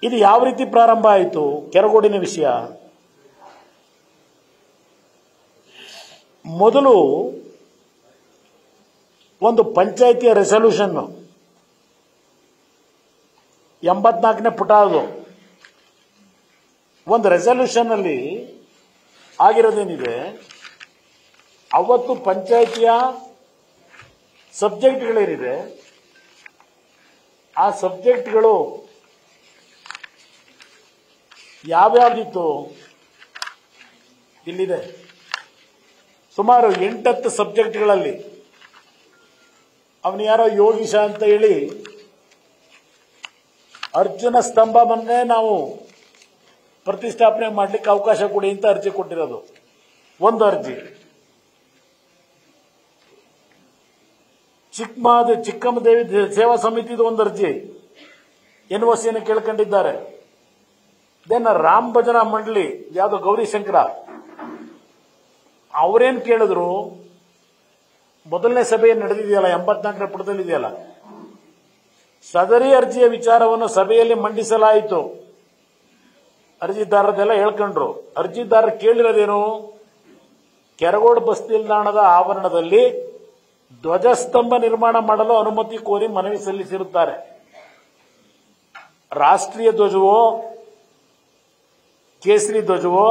ಇದು ಯಾವ ರೀತಿ ಪ್ರಾರಂಭ ಆಯಿತು ಕೆರಗೋಡಿನ ವಿಷಯ ಮೊದಲು ಒಂದು ಪಂಚಾಯಿತಿಯ ರೆಸಲ್ಯೂಷನ್ ಎಂಬತ್ನಾಲ್ಕನೇ ಪುಟ ಅದು ಒಂದು ರೆಸಲ್ಯೂಷನ್ ಅಲ್ಲಿ ಆಗಿರೋದೇನಿದೆ ಅವತ್ತು ಪಂಚಾಯಿತಿಯ ಸಬ್ಜೆಕ್ಟ್ಗಳೇನಿದೆ ಆ ಸಬ್ಜೆಕ್ಟ್ಗಳು ಯಾವ್ಯಾವ್ದಿತ್ತು ಇಲ್ಲಿದೆ ಸುಮಾರು ಎಂಟತ್ತು ಸಬ್ಜೆಕ್ಟ್ಗಳಲ್ಲಿ ಅವನು ಯಾರೋ ಯೋಗೀಶ ಅಂತ ಹೇಳಿ ಅರ್ಜುನ ಸ್ತಂಭವನ್ನೇ ನಾವು ಪ್ರತಿಷ್ಠಾಪನೆ ಮಾಡ್ಲಿಕ್ಕೆ ಅವಕಾಶ ಕೊಡಿ ಅಂತ ಅರ್ಜಿ ಕೊಟ್ಟಿರೋದು ಒಂದು ಅರ್ಜಿ ಚಿಕ್ಕಮಾದ ಚಿಕ್ಕಮ್ಮದೇವಿ ದೇ- ಸೇವಾ ಸಮಿತಿದು ಒಂದು ಅರ್ಜಿ ಎನ್ ಒ ಸಿಯನ್ನು ಕೇಳ್ಕೊಂಡಿದ್ದಾರೆ ದೆನ್ ರಾಮ್ ಭಜನಾ ಮಂಡಳಿ ಯಾವುದು ಗೌರಿಶಂಕರ ಅವರೇನ್ ಕೇಳಿದ್ರು ಮೊದಲನೇ ಸಭೆ ನಡೆದಿದೆಯಲ್ಲ ಎಂಬತ್ನಾಲ್ಕನೇ ಪುಟದಲ್ಲಿದೆಯಲ್ಲ ಸದರಿ ಅರ್ಜಿಯ ವಿಚಾರವನ್ನು ಸಭೆಯಲ್ಲಿ ಮಂಡಿಸಲಾಯಿತು ಅರ್ಜಿದಾರದೆಲ್ಲ ಹೇಳ್ಕೊಂಡ್ರು ಅರ್ಜಿದಾರರು ಕೇಳಿರೋದೇನು ಕೆರಗೋಡು ಬಸ್ ನಿಲ್ದಾಣದ ಆವರಣದಲ್ಲಿ ಧ್ವಜಸ್ತಂಭ ನಿರ್ಮಾಣ ಮಾಡಲು ಅನುಮತಿ ಕೋರಿ ಮನವಿ ಸಲ್ಲಿಸಿರುತ್ತಾರೆ ರಾಷ್ಟ್ರೀಯ ಧ್ವಜವೋ ಕೇಸರಿ ಧ್ವಜವೋ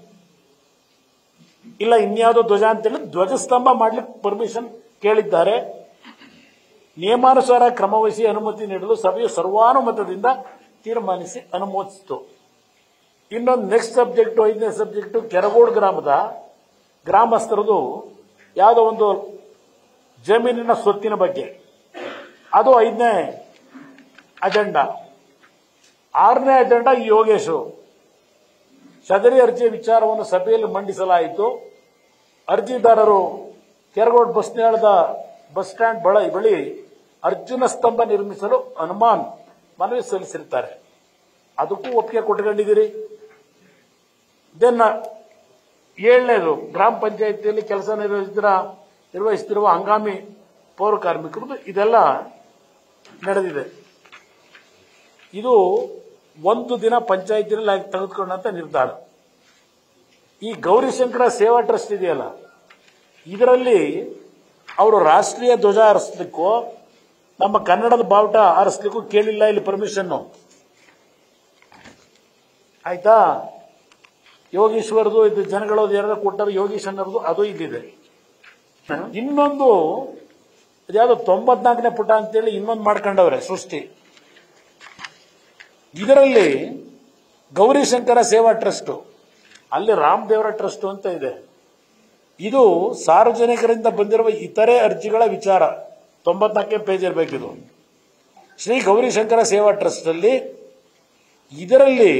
ಇಲ್ಲ ಇನ್ಯಾವುದೋ ಧ್ವಜ ಅಂತೇಳಿ ಧ್ವಜಸ್ತಂಭ ಮಾಡ್ಲಿಕ್ಕೆ ಪರ್ಮಿಷನ್ ಕೇಳಿದ್ದಾರೆ ನಿಯಮಾನುಸಾರ ಕ್ರಮವಹಿಸಿ ಅನುಮತಿ ನೀಡಲು ಸಭೆಯು ಸರ್ವಾನುಮತದಿಂದ ತೀರ್ಮಾನಿಸಿ ಅನುಮೋದಿಸಿತು ಇನ್ನೊಂದು ನೆಕ್ಸ್ಟ್ ಸಬ್ಜೆಕ್ಟ್ ಐದನೇ ಸಬ್ಜೆಕ್ಟ್ ಕೆರಗೋಡು ಗ್ರಾಮದ ಗ್ರಾಮಸ್ಥರದು ಯಾವುದೋ ಒಂದು ಜಮೀನಿನ ಸ್ವತ್ತಿನ ಬಗ್ಗೆ ಅದು ಐದನೇ ಅಜೆಂಡಾ ಆರನೇ ಅಜೆಂಡಾ ಈ ಯೋಗೇಶು ಸದರಿ ಅರ್ಜಿಯ ವಿಚಾರವನ್ನು ಸಭೆಯಲ್ಲಿ ಮಂಡಿಸಲಾಯಿತು ಅರ್ಜಿದಾರರು ಕೆರಗೋಡ್ ಬಸ್ ನಿಲ್ದಾಣದ ಬಸ್ ಸ್ಟ್ಯಾಂಡ್ ಬಳ ಬಳಿ ಅರ್ಜುನ ಸ್ತಂಭ ನಿರ್ಮಿಸಲು ಹನುಮಾನ್ ಮನವಿ ಸಲ್ಲಿಸಿರುತ್ತಾರೆ ಅದಕ್ಕೂ ಒಪ್ಪಿಗೆ ಕೊಟ್ಕೊಂಡಿದ್ದೀರಿ ದೆನ್ ಏಳನೇದು ಗ್ರಾಮ ಪಂಚಾಯಿತಿಯಲ್ಲಿ ಕೆಲಸ ನಿರ್ವಹಿಸಿದ ನಿರ್ವಹಿಸುತ್ತಿರುವ ಹಂಗಾಮಿ ಪೌರ ಕಾರ್ಮಿಕರದು ಇದೆಲ್ಲ ನಡೆದಿದೆ ಇದು ಒಂದು ದಿನ ಪಂಚಾಯತಿನಲ್ಲಿ ತೆಗೆದುಕೊಂಡಂತ ನಿರ್ಧಾರ ಈ ಗೌರಿಶಂಕರ ಸೇವಾ ಟ್ರಸ್ಟ್ ಇದೆಯಲ್ಲ ಇದರಲ್ಲಿ ಅವರು ರಾಷ್ಟ್ರೀಯ ಧ್ವಜ ಹಾರಿಸ್ಲಿಕ್ಕೂ ನಮ್ಮ ಕನ್ನಡದ ಬಾವುಟ ಹಾರಿಸ್ಲಿಕ್ಕೂ ಕೇಳಿಲ್ಲ ಇಲ್ಲಿ ಪರ್ಮಿಷನ್ ಆಯ್ತಾ ಯೋಗೀಶ್ವರದು ಇದು ಜನಗಳದು ಯಾರು ಕೊಟ್ಟರು ಯೋಗೀಶ್ ಅನ್ನೋದು ಅದು ಇಲ್ಲಿದೆ ಇನ್ನೊಂದು ಯಾವುದು ತೊಂಬತ್ನಾಲ್ಕನೇ ಪುಟ ಅಂತೇಳಿ ಇನ್ನೊಂದು ಮಾಡ್ಕೊಂಡವ್ರೆ ಸೃಷ್ಟಿ ಇದರಲ್ಲಿ ಗೌರಿಶಂಕರ ಸೇವಾ ಟ್ರಸ್ಟ್ ಅಲ್ಲಿ ರಾಮದೇವರ ಟ್ರಸ್ಟ್ ಅಂತ ಇದೆ ಇದು ಸಾರ್ವಜನಿಕರಿಂದ ಬಂದಿರುವ ಇತರೆ ಅರ್ಜಿಗಳ ವಿಚಾರ ತೊಂಬತ್ನಾಲ್ಕನೇ ಪೇಜ್ ಇರಬೇಕಿದು ಶ್ರೀ ಗೌರಿಶಂಕರ ಸೇವಾ ಟ್ರಸ್ಟ್ ಅಲ್ಲಿ ಇದರಲ್ಲಿ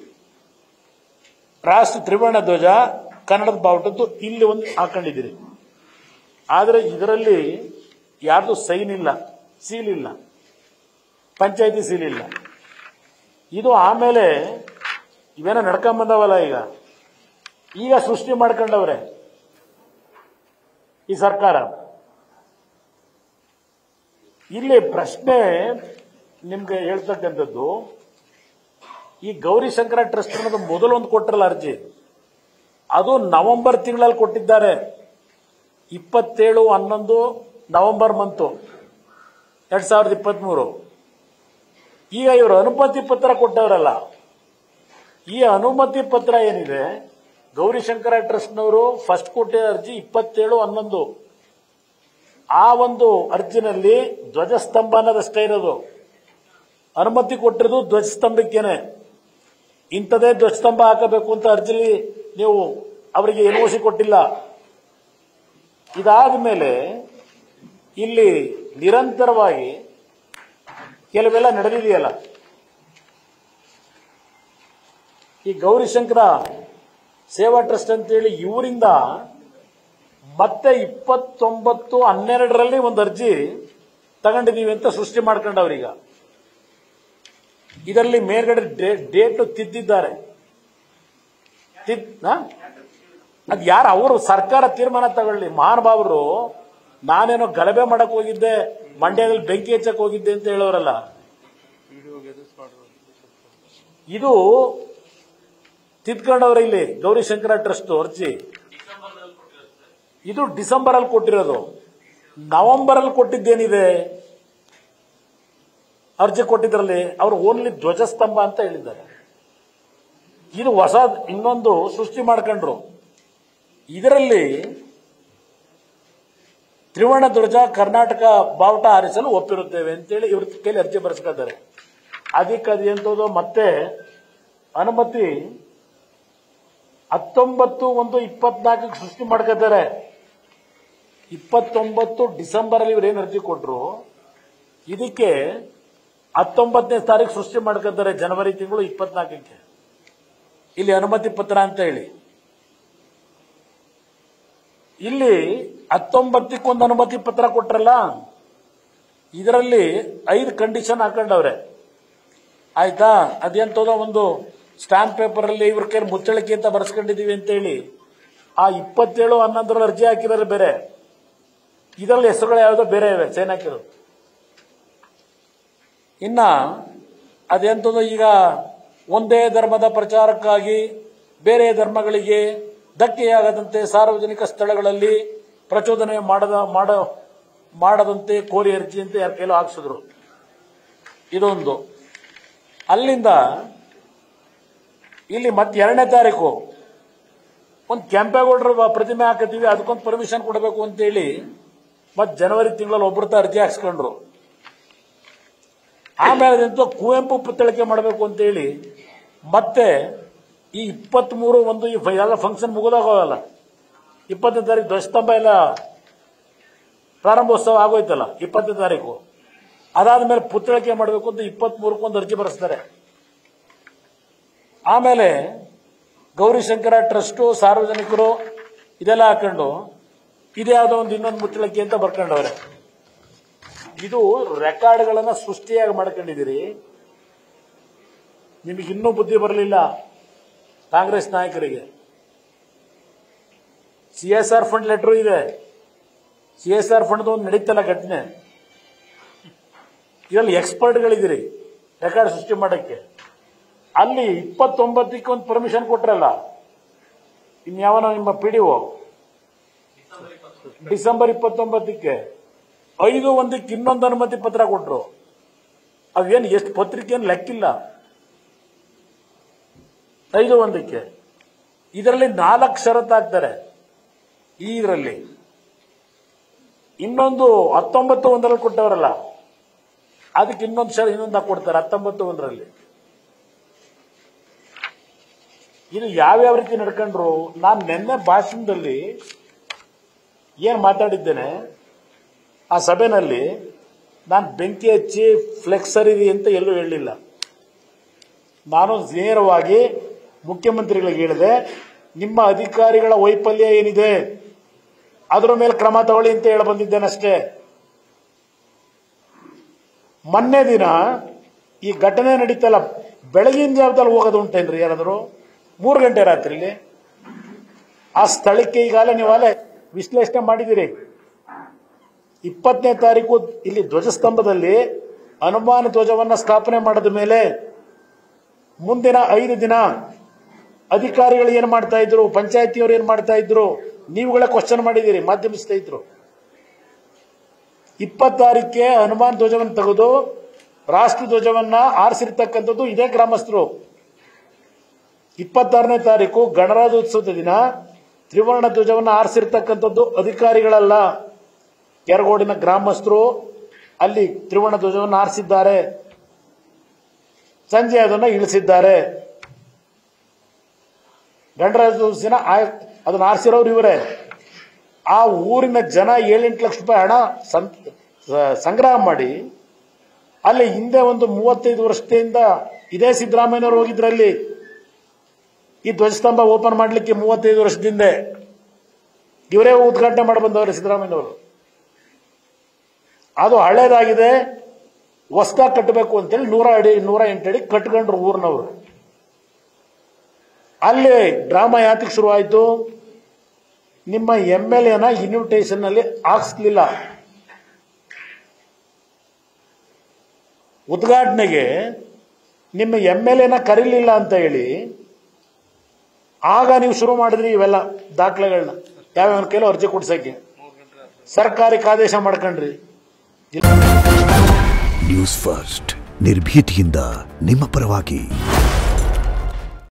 ರಾಷ್ಟ್ರ ತ್ರಿವರ್ಣ ಧ್ವಜ ಕನ್ನಡದ ಬಾವುಟದ್ದು ಇಲ್ಲಿ ಒಂದು ಹಾಕೊಂಡಿದ್ದೀರಿ ಆದರೆ ಇದರಲ್ಲಿ ಯಾರ್ದು ಸೈನ್ ಇಲ್ಲ ಸೀಲ್ ಇಲ್ಲ ಪಂಚಾಯತಿ ಸೀಲ್ ಇಲ್ಲ ಇದು ಆಮೇಲೆ ಇವೇನೋ ನಡ್ಕೊಂಡ್ ಬಂದವಲ್ಲ ಈಗ ಈಗ ಸೃಷ್ಟಿ ಮಾಡ್ಕೊಂಡವ್ರೆ ಈ ಸರ್ಕಾರ ಇಲ್ಲಿ ಪ್ರಶ್ನೆ ನಿಮ್ಗೆ ಹೇಳ್ತಕ್ಕಂಥದ್ದು ಈ ಗೌರಿಶಂಕರ ಟ್ರಸ್ಟ್ ಅನ್ನೋದು ಮೊದಲೊಂದು ಕೊಟ್ಟಿರಲ್ಲ ಅರ್ಜಿ ಅದು ನವೆಂಬರ್ ತಿಂಗಳಲ್ಲಿ ಕೊಟ್ಟಿದ್ದಾರೆ ಇಪ್ಪತ್ತೇಳು ಹನ್ನೊಂದು ನವೆಂಬರ್ ಮಂತು ಎರಡ್ ಸಾವಿರದ ಇಪ್ಪತ್ಮೂರು ಈಗ ಇವರು ಅನುಮತಿ ಪತ್ರ ಕೊಟ್ಟವರಲ್ಲ ಈ ಅನುಮತಿ ಪತ್ರ ಏನಿದೆ ಗೌರಿಶಂಕರ ಟ್ರಸ್ಟ್ನವರು ಫಸ್ಟ್ ಕೊಟ್ಟಿರೋ ಅರ್ಜಿ ಇಪ್ಪತ್ತೇಳು ಹನ್ನೊಂದು ಆ ಒಂದು ಅರ್ಜಿನಲ್ಲಿ ಧ್ವಜಸ್ತಂಭ ಅನ್ನೋದಷ್ಟೇ ಇರೋದು ಅನುಮತಿ ಕೊಟ್ಟಿರೋದು ಧ್ವಜಸ್ತಂಭಕ್ಕೇನೆ ಇಂಥದೇ ಧ್ವಜಸ್ತಂಭ ಹಾಕಬೇಕು ಅಂತ ಅರ್ಜಿಲಿ ನೀವು ಅವರಿಗೆ ಎನ್ಒಸಿ ಕೊಟ್ಟಿಲ್ಲ ಇದಾದ ಮೇಲೆ ಇಲ್ಲಿ ನಿರಂತರವಾಗಿ ಕೆಲವೆಲ್ಲ ನಡೆದಿದೆಯಲ್ಲ ಈ ಗೌರಿಶಂಕರ ಸೇವಾ ಟ್ರಸ್ಟ್ ಅಂತೇಳಿ ಇವರಿಂದ ಮತ್ತೆ ಇಪ್ಪತ್ತೊಂಬತ್ತು ಹನ್ನೆರಡರಲ್ಲಿ ಒಂದು ಅರ್ಜಿ ತಗೊಂಡಿದೀವಿ ಅಂತ ಸೃಷ್ಟಿ ಮಾಡ್ಕೊಂಡವ್ರೀಗ ಇದರಲ್ಲಿ ಮೇಲ್ಗಡೆ ಡೇಟ್ ತಿದ್ದಿದ್ದಾರೆ ತಿದ್ ಅದ್ ಯಾರು ಅವರು ಸರ್ಕಾರ ತೀರ್ಮಾನ ತಗೊಳ್ಳಿ ಮಹಾನುಭಾವರು ನಾನೇನೋ ಗಲಭೆ ಮಾಡಕ್ ಹೋಗಿದ್ದೆ ಮಂಡ್ಯದಲ್ಲಿ ಬೆಂಕಿ ಹಚ್ಚಕ್ ಹೋಗಿದ್ದೆ ಅಂತ ಹೇಳೋರಲ್ಲ ಇದು ತಿದ್ಕೊಂಡವ್ರೆ ಇಲ್ಲಿ ಗೌರಿಶಂಕರ ಟ್ರಸ್ಟ್ ಅರ್ಜಿ ಇದು ಡಿಸೆಂಬರ್ ಅಲ್ಲಿ ಕೊಟ್ಟಿರೋದು ನವೆಂಬರ್ ಅಲ್ಲಿ ಕೊಟ್ಟಿದ್ದೇನಿದೆ ಅರ್ಜಿ ಕೊಟ್ಟಿದ್ರಲ್ಲಿ ಅವರು ಓನ್ಲಿ ಧ್ವಜಸ್ತಂಭ ಅಂತ ಹೇಳಿದ್ದಾರೆ ಇದು ಹೊಸ ಇನ್ನೊಂದು ಸೃಷ್ಟಿ ಮಾಡ್ಕೊಂಡ್ರು ಇದರಲ್ಲಿ ತ್ರಿವರ್ಣ ಧ್ವಜ ಕರ್ನಾಟಕ ಬಾವುಟ ಹಾರಿಸಲು ಒಪ್ಪಿರುತ್ತೇವೆ ಅಂತೇಳಿ ಇವ್ರ ಕೈಲಿ ಅರ್ಜಿ ಬರೆಸ್ಕೊಳ್ತಾರೆ ಅದಕ್ಕೆ ಅದು ಎಂತದ್ದು ಮತ್ತೆ ಅನುಮತಿ ಹತ್ತೊಂಬತ್ತು ಒಂದು ಇಪ್ಪತ್ನಾಲ್ಕಕ್ಕೆ ಸೃಷ್ಟಿ ಮಾಡ್ಕೊತಾರೆ ಇಪ್ಪತ್ತೊಂಬತ್ತು ಡಿಸೆಂಬರ್ ಅಲ್ಲಿ ಇವ್ರು ಏನು ಅರ್ಜಿ ಕೊಟ್ರು ಇದಕ್ಕೆ ಹತ್ತೊಂಬತ್ತನೇ ತಾರೀಕು ಸೃಷ್ಟಿ ಮಾಡ್ಕೊತಾರೆ ಜನವರಿ ತಿಂಗಳು ಇಪ್ಪತ್ನಾಲ್ಕಕ್ಕೆ ಇಲ್ಲಿ ಅನುಮತಿ ಪತ್ರ ಅಂತ ಹೇಳಿ ಇಲ್ಲಿ ಹತ್ತೊಂಬತ್ತಕ್ಕೊಂದು ಅನುಮತಿ ಪತ್ರ ಕೊಟ್ರಲ್ಲ ಇದರಲ್ಲಿ ಐದು ಕಂಡೀಷನ್ ಹಾಕೊಂಡವ್ರೆ ಆಯ್ತಾ ಅದೆಂತದ ಒಂದು ಸ್ಟಾಂಪ್ ಪೇಪರ್ ಅಲ್ಲಿ ಇವ್ರ ಕೈ ಮುಚ್ಚಳಿಕೆ ಅಂತ ಬರ್ಸ್ಕೊಂಡಿದೀವಿ ಅಂತ ಹೇಳಿ ಆ ಇಪ್ಪತ್ತೇಳು ಹನ್ನೊಂದರಲ್ಲಿ ಅರ್ಜಿ ಹಾಕಿರೋರು ಬೇರೆ ಇದರಲ್ಲಿ ಹೆಸರುಗಳು ಯಾವುದೋ ಬೇರೆ ಇವೆ ಚೈನ್ ಹಾಕಿರೋದು ಇನ್ನ ಅದೆಂತದೋ ಈಗ ಒಂದೇ ಧರ್ಮದ ಪ್ರಚಾರಕ್ಕಾಗಿ ಬೇರೆ ಧರ್ಮಗಳಿಗೆ ಧಕ್ಕೆಯಾಗದಂತೆ ಸಾರ್ವಜನಿಕ ಸ್ಥಳಗಳಲ್ಲಿ ಪ್ರಚೋದನೆ ಮಾಡದ ಮಾಡ ಮಾಡದಂತೆ ಕೋರಿ ಅರ್ಜಿ ಅಂತ ಯಾರ ಕೈಲೂ ಹಾಕ್ಸಿದ್ರು ಇದೊಂದು ಅಲ್ಲಿಂದ ಇಲ್ಲಿ ಮತ್ತೆ ಎರಡನೇ ತಾರೀಕು ಒಂದು ಕೆಂಪೇಗೌಡರ ಪ್ರತಿಮೆ ಹಾಕತ್ತೀವಿ ಅದಕ್ಕೊಂದು ಪರ್ಮಿಷನ್ ಕೊಡಬೇಕು ಅಂತೇಳಿ ಮತ್ತೆ ಜನವರಿ ತಿಂಗಳಲ್ಲಿ ಒಬ್ಬರು ಅರ್ಜಿ ಹಾಕ್ಸ್ಕೊಂಡ್ರು ಆಮೇಲೆ ಅದಂತೂ ಕುವೆಂಪು ಪುತ್ತಳಿಕೆ ಮಾಡಬೇಕು ಅಂತೇಳಿ ಮತ್ತೆ ಈ ಇಪ್ಪತ್ಮೂರು ಒಂದು ಈ ಫ- ಎಲ್ಲ ಫಂಕ್ಷನ್ ಮುಗಿದೋಗೋಲ್ಲ ಇಪ್ಪತ್ತನೇ ತಾರೀಕು ಧ್ವಜಸ್ತಂಭ ಎಲ್ಲ ಪ್ರಾರಂಭೋತ್ಸವ ಆಗೋಯ್ತಲ್ಲ ಇಪ್ಪತ್ತನೇ ತಾರೀಕು ಅದಾದ್ಮೇಲೆ ಪುತ್ತಳಿಕೆ ಮಾಡಬೇಕು ಅಂತ ಇಪ್ಪತ್ಮೂರಕ್ಕೊಂದು ಅರ್ಜಿ ಬರೆಸ್ತಾರೆ ಆಮೇಲೆ ಗೌರಿಶಂಕರ ಟ್ರಸ್ಟು ಸಾರ್ವಜನಿಕರು ಇದೆಲ್ಲ ಹಾಕೊಂಡು ಇದ್ಯಾವುದೋ ಒಂದು ಇನ್ನೊಂದು ಮುಚ್ಚಳಿಕೆ ಅಂತ ಬರ್ಕೊಂಡವ್ರೆ ಇದು ರೆಕಾರ್ಡ್ಗಳನ್ನ ಸೃಷ್ಟಿಯಾಗಿ ಮಾಡ್ಕೊಂಡಿದ್ದೀರಿ ನಿಮಗೆ ಇನ್ನೂ ಬುದ್ಧಿ ಬರಲಿಲ್ಲ ಕಾಂಗ್ರೆಸ್ ನಾಯಕರಿಗೆ C S R fund letter ಇದೆ ಸಿ ಎಸ್ ಆರ್ ಫಂಡ್ ಒಂದು ನಡೀತಲ್ಲ ಘಟನೆ ಇದರಲ್ಲಿ ಎಕ್ಸ್ಪರ್ಟ್ಗಳಿದ್ದೀರಿ ರೆಕಾರ್ಡ್ ಸೃಷ್ಟಿ ಮಾಡಕ್ಕೆ ಅಲ್ಲಿ ಇಪ್ಪತ್ತೊಂಬತ್ತಕ್ಕೆ ಒಂದು ಪರ್ಮಿಷನ್ ಕೊಟ್ರಲ್ಲ ಇನ್ಯಾವನೋ ನಿಮ್ಮ ಪಿ ಡಿ ಡಿಸೆಂಬರ್ ಇಪ್ಪತ್ತೊಂಬತ್ತಕ್ಕೆ ಐದು ಒಂದಕ್ಕೆ ಇನ್ನೊಂದು ಅನುಮತಿ ಪತ್ರ ಕೊಟ್ರು ಅವೇನು ಎಷ್ಟು ಪತ್ರಿಕೆ ಏನು ಲೆಕ್ಕಿಲ್ಲ ಐದು ಒಂದಕ್ಕೆ ಇದರಲ್ಲಿ ನಾಲ್ಕು ಷರತ್ತು ಹಾಕ್ತಾರೆ ಈ ಇದರಲ್ಲಿ ಇನ್ನೊಂದು ಹತ್ತೊಂಬತ್ತು ಒಂದರಲ್ಲಿ ಕೊಟ್ಟವರಲ್ಲ ಅದಕ್ಕೆ ಇನ್ನೊಂದು ಷರ ಇನ್ನೊಂದು ಹಾಕೊಡ್ತಾರೆ ಹತ್ತೊಂಬತ್ತು ಒಂದರಲ್ಲಿ ಇದು ಯಾವ್ಯಾವ ರೀತಿ ನಡ್ಕೊಂಡ್ರು ನಾನು ನಿನ್ನೆ ಭಾಷಣದಲ್ಲಿ ಏನ್ ಮಾತಾಡಿದ್ದೇನೆ ಆ ಸಭೆನಲ್ಲಿ ನಾನು ಬೆಂಕಿ ಹಚ್ಚಿ ಫ್ಲೆಕ್ಸರ್ ಇದೆ ಅಂತ ಎಲ್ಲೂ ಹೇಳಲಿಲ್ಲ ನಾನು ನೇರವಾಗಿ ಮುಖ್ಯಮಂತ್ರಿಗಳಿಗೆ ಹೇಳಿದೆ ನಿಮ್ಮ ಅಧಿಕಾರಿಗಳ ವೈಫಲ್ಯ ಏನಿದೆ ಅದರ ಮೇಲೆ ಕ್ರಮ ತಗೊಳ್ಳಿ ಅಂತ ಹೇಳಿ ಬಂದಿದ್ದೇನೆ ಅಷ್ಟೇ ಮೊನ್ನೆ ದಿನ ಈ ಘಟನೆ ನಡೀತಲ್ಲ ಬೆಳಗಿನ ಜಾವದಲ್ಲಿ ಹೋಗೋದು ಉಂಟೇನ್ರಿ ಯಾರಾದರೂ ಮೂರು ಗಂಟೆ ರಾತ್ರಿಲಿ ಆ ಸ್ಥಳಕ್ಕೆ ಈಗಾಗಲೇ ನೀವಾಗಲೇ ವಿಶ್ಲೇಷಣೆ ಮಾಡಿದಿರಿ ಇಪ್ಪತ್ತನೇ ತಾರೀಕು ಇಲ್ಲಿ ಧ್ವಜಸ್ತಂಭದಲ್ಲಿ ಹನುಮಾನ ಧ್ವಜವನ್ನ ಸ್ಥಾಪನೆ ಮಾಡಿದ ಮೇಲೆ ಮುಂದಿನ ಐದು ದಿನ ಅಧಿಕಾರಿಗಳು ಏನ್ ಮಾಡ್ತಾ ಇದ್ರು ಪಂಚಾಯತಿಯವರು ಏನ್ ಮಾಡ್ತಾ ಇದ್ರು ನೀವುಗಳೇ ಕ್ವಶನ್ ಮಾಡಿದಿರಿ ಮಾಧ್ಯಮ ಸ್ನೇಹಿತರು ಇಪ್ಪತ್ತಾರೀಕೆ ಹನುಮಾನ್ ಧ್ವಜವನ್ನು ತೆಗೆದು ರಾಷ್ಟ್ರ ಧ್ವಜವನ್ನ ಆರಿಸಿರ್ತಕ್ಕಂಥದ್ದು ಇದೇ ಗ್ರಾಮಸ್ಥರು ಇಪ್ಪತ್ತಾರನೇ ತಾರೀಕು ಗಣರಾಜ್ಯೋತ್ಸವದ ದಿನ ತ್ರಿವರ್ಣ ಧ್ವಜವನ್ನು ಆರಿಸಿರ್ತಕ್ಕಂಥದ್ದು ಅಧಿಕಾರಿಗಳಲ್ಲ ಕೆರಗೋಡಿನ ಗ್ರಾಮಸ್ಥರು ಅಲ್ಲಿ ತ್ರಿವರ್ಣ ಧ್ವಜವನ್ನು ಆರಿಸಿದ್ದಾರೆ ಸಂಜೆ ಅದನ್ನು ಇಳಿಸಿದ್ದಾರೆ ಗಣರಾಜ್ಯೋತ್ಸವ ದಿನ ಆಯ್- ಅದನ್ನ ಆರಿಸಿರೋರು ಇವರೇ ಆ ಊರಿನ ಜನ ಏಳೆಂಟು ಲಕ್ಷ ರೂಪಾಯಿ ಹಣ ಸಂ- ಸ- ಸಂಗ್ರಹ ಮಾಡಿ ಅಲ್ಲಿ ಹಿಂದೆ ಒಂದು ಮೂವತ್ತೈದು ವರ್ಷದಿಂದ ಇದೇ ಸಿದ್ದರಾಮಯ್ಯನವರು ಹೋಗಿದ್ರಲ್ಲಿ ಈ ಧ್ವಜಸ್ತಂಭ ಓಪನ್ ಮಾಡಲಿಕ್ಕೆ ಮೂವತ್ತೈದು ವರ್ಷದಿಂದ ಇವರೇ ಉದ್ಘಾಟನೆ ಮಾಡಿ ಬಂದವರು ಸಿದ್ದರಾಮಯ್ಯನವರು ಅದು ಹಳೇದಾಗಿದೆ ಹೊಸದಾಗಿ ಕಟ್ಟಬೇಕು ಅಂತೇಳಿ ನೂರ ಅಡಿ ನೂರ ಎಂಟು ಅಡಿ ಕಟ್ಕೊಂಡ್ರು ಊರಿನವರು ಅಲ್ಲಿ ಡ್ರಾಮಾ ಯಾತಕ್ಕೆ ಶುರುವಾಯಿತು ನಿಮ್ಮ ಎಂ ಎಲ್ ಎನ ಇನ್ವಿಟೇಷನ್ ಅಲ್ಲಿ ಹಾಕ್ಸ್ಲಿಲ್ಲ ಉದ್ಘಾಟನೆಗೆ ನಿಮ್ಮ ಎಮ್ ಎಲ್ ಎನ ಕರೀಲಿಲ್ಲ ಅಂತ ಹೇಳಿ ಆಗ ನೀವು ಶುರು ಮಾಡಿದ್ರಿ ಇವೆಲ್ಲ ದಾಖಲೆಗಳನ್ನ ಯಾವ್ಯಾವ ಕೈಲೋ ಅರ್ಜಿ ಕೊಡ್ಸಕ್ಕೆ ಸರ್ಕಾರಕ್ಕೆ ಆದೇಶ ಮಾಡ್ಕೊಂಡ್ರಿ ನ್ಯೂಸ್ ಫಸ್ಟ್ ನಿರ್ಭೀತಿಯಿಂದ ನಿಮ್ಮ ಪರವಾಗಿ